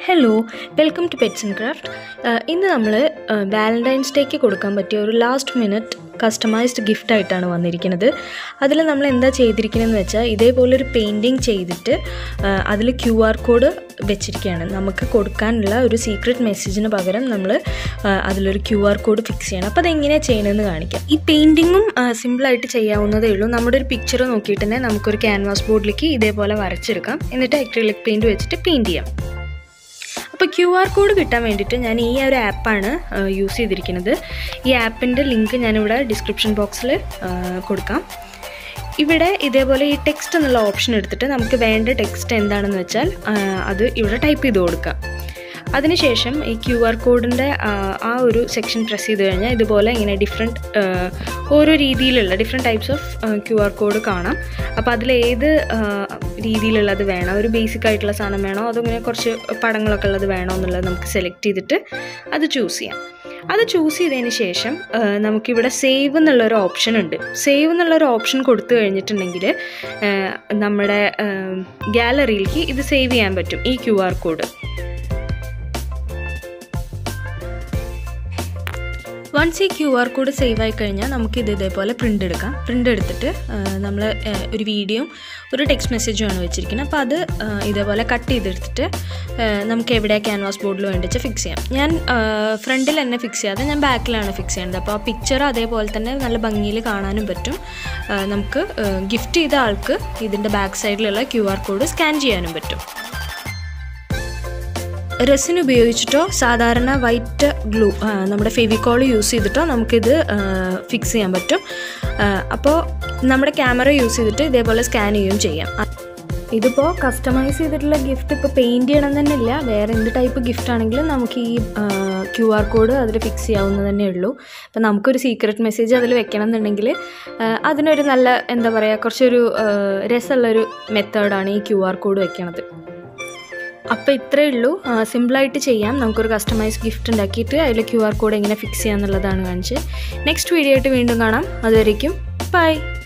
hello welcome to pets and craft ഇന്ന് നമ്മൾ Valentine's ഡേക്ക് കൊടുക്കാൻ പറ്റിയ ഒരു ലാസ്റ്റ് മിനിറ്റ് കസ്റ്റമൈസ്ഡ് ഗിഫ്റ്റ് ആയിട്ടാണ് വന്നിരിക്കുന്നത് അതിൽ നമ്മൾ എന്താ ചെയ്തിരിക്കുന്നതെന്ന് വെച്ചാൽ ഇതേപോലെ ഒരു പെയിൻറ്റിങ് ചെയ്തിട്ട് അതിൽ ക്യു ആർ കോഡ് വെച്ചിരിക്കുകയാണ് നമുക്ക് കൊടുക്കാനുള്ള ഒരു സീക്രട്ട് മെസ്സേജിന് പകരം നമ്മൾ അതിലൊരു ക്യു ആർ കോഡ് ഫിക്സ് ചെയ്യണം അപ്പോൾ അതെങ്ങനെയാണ് ചെയ്യണമെന്ന് കാണിക്കാം ഈ പെയിൻറ്റിങ്ങും സിമ്പിളായിട്ട് ചെയ്യാവുന്നതേ ഉള്ളൂ നമ്മുടെ ഒരു പിക്ചർ നോക്കിയിട്ട് തന്നെ നമുക്കൊരു ക്യാൻവാസ് ബോർഡിലേക്ക് ഇതേപോലെ വരച്ചെടുക്കാം എന്നിട്ട് അക്രിലിക് പെയിൻറ്റ് വെച്ചിട്ട് പെയിൻറ്റ് ചെയ്യാം അപ്പോൾ ക്യു ആർ കോഡ് കിട്ടാൻ വേണ്ടിയിട്ട് ഞാൻ ഈ ഒരു ആപ്പാണ് യൂസ് ചെയ്തിരിക്കുന്നത് ഈ ആപ്പിൻ്റെ ലിങ്ക് ഞാനിവിടെ ഡിസ്ക്രിപ്ഷൻ ബോക്സിൽ കൊടുക്കാം ഇവിടെ ഇതേപോലെ ഈ ടെക്സ്റ്റ് എന്നുള്ള ഓപ്ഷൻ എടുത്തിട്ട് നമുക്ക് വേണ്ട ടെക്സ്റ്റ് എന്താണെന്ന് വെച്ചാൽ അത് ഇവിടെ ടൈപ്പ് ചെയ്ത് കൊടുക്കാം അതിനുശേഷം ഈ ക്യു ആർ കോഡിൻ്റെ ആ ഒരു സെക്ഷൻ പ്രസ് ചെയ്ത് കഴിഞ്ഞാൽ ഇതുപോലെ ഇങ്ങനെ ഡിഫറെൻറ്റ് ഓരോ രീതിയിലുള്ള different types of Q R code കാണാം അപ്പോൾ അതിൽ ഏത് രീതിയിലുള്ളത് വേണം ഒരു ബേസിക് ആയിട്ടുള്ള സാധനം വേണോ അതോ ഇങ്ങനെ കുറച്ച് പടങ്ങളൊക്കെ ഉള്ളത് വേണോ എന്നുള്ളത് നമുക്ക് സെലക്ട് ചെയ്തിട്ട് അത് ചൂസ് ചെയ്യാം അത് ചൂസ് ചെയ്തതിന് ശേഷം നമുക്കിവിടെ സേവ് എന്നുള്ളൊരു ഓപ്ഷൻ ഉണ്ട് സേവ് എന്നുള്ളൊരു ഓപ്ഷൻ കൊടുത്തു കഴിഞ്ഞിട്ടുണ്ടെങ്കിൽ നമ്മുടെ ഗാലറിയിലേക്ക് ഇത് സേവ് ചെയ്യാൻ പറ്റും ഈ ക്യു ആർ കോഡ് വൺസ് ഈ ക്യു ആർ കോഡ് സേവ് ആയി കഴിഞ്ഞാൽ നമുക്ക് ഇത് ഇതേപോലെ പ്രിൻ്റ് എടുക്കാം പ്രിൻ്റ് എടുത്തിട്ട് നമ്മൾ ഒരു വീഡിയോയും ഒരു ടെക്സ്റ്റ് മെസ്സേജുമാണ് വെച്ചിരിക്കുന്നത് അപ്പോൾ അത് ഇതേപോലെ കട്ട് ചെയ്തെടുത്തിട്ട് നമുക്ക് എവിടെ ക്യാൻവാസ് ബോർഡിൽ വേണ്ടിച്ച് ഫിക്സ് ചെയ്യാം ഞാൻ ഫ്രണ്ടിൽ തന്നെ ഫിക്സ് ചെയ്യാതെ ഞാൻ ബാക്കിലാണ് ഫിക്സ് ചെയ്യുന്നത് അപ്പോൾ ആ പിക്ചർ അതേപോലെ തന്നെ നല്ല ഭംഗിയിൽ കാണാനും പറ്റും നമുക്ക് ഗിഫ്റ്റ് ചെയ്ത ആൾക്ക് ഇതിൻ്റെ ബാക്ക് സൈഡിലുള്ള ക്യു ആർ കോഡ് സ്കാൻ ചെയ്യാനും പറ്റും റെസിൻ ഉപയോഗിച്ചിട്ടോ സാധാരണ വൈറ്റ് ഗ്ലൂ നമ്മുടെ ഫെവിക്കോൾ യൂസ് ചെയ്തിട്ടോ നമുക്കിത് ഫിക്സ് ചെയ്യാൻ പറ്റും അപ്പോൾ നമ്മുടെ ക്യാമറ യൂസ് ചെയ്തിട്ട് ഇതേപോലെ സ്കാൻ ചെയ്യുകയും ചെയ്യാം ഇതിപ്പോൾ കസ്റ്റമൈസ് ചെയ്തിട്ടുള്ള ഗിഫ്റ്റ് ഇപ്പോൾ പെയിൻറ്റ് ചെയ്യണം തന്നെ ഇല്ല വേറെ എന്ത് ടൈപ്പ് ഗിഫ്റ്റ് ആണെങ്കിലും നമുക്ക് ഈ ക്യു ആർ കോഡ് അതിൽ ഫിക്സ് ചെയ്യാവുന്നത് തന്നെ ഉള്ളൂ അപ്പോൾ നമുക്കൊരു സീക്രട്ട് മെസ്സേജ് അതിൽ വെക്കണം എന്നുണ്ടെങ്കിൽ അതിനൊരു നല്ല എന്താ പറയുക കുറച്ചൊരു രസമുള്ളൊരു മെത്തേഡാണ് ഈ ക്യു ആർ കോഡ് വെക്കണത് അപ്പോൾ ഇത്രയേ ഉള്ളൂ സിമ്പിളായിട്ട് ചെയ്യാം നമുക്കൊരു കസ്റ്റമൈസ് ഗിഫ്റ്റ് ഉണ്ടാക്കിയിട്ട് അതിൽ ക്യു ആർ കോഡ് എങ്ങനെ ഫിക്സ് ചെയ്യാന്നുള്ളതാണ് കാണിച്ച് നെക്സ്റ്റ് വീഡിയോ ആയിട്ട് വീണ്ടും കാണാം അതുവരേക്കും ബൈ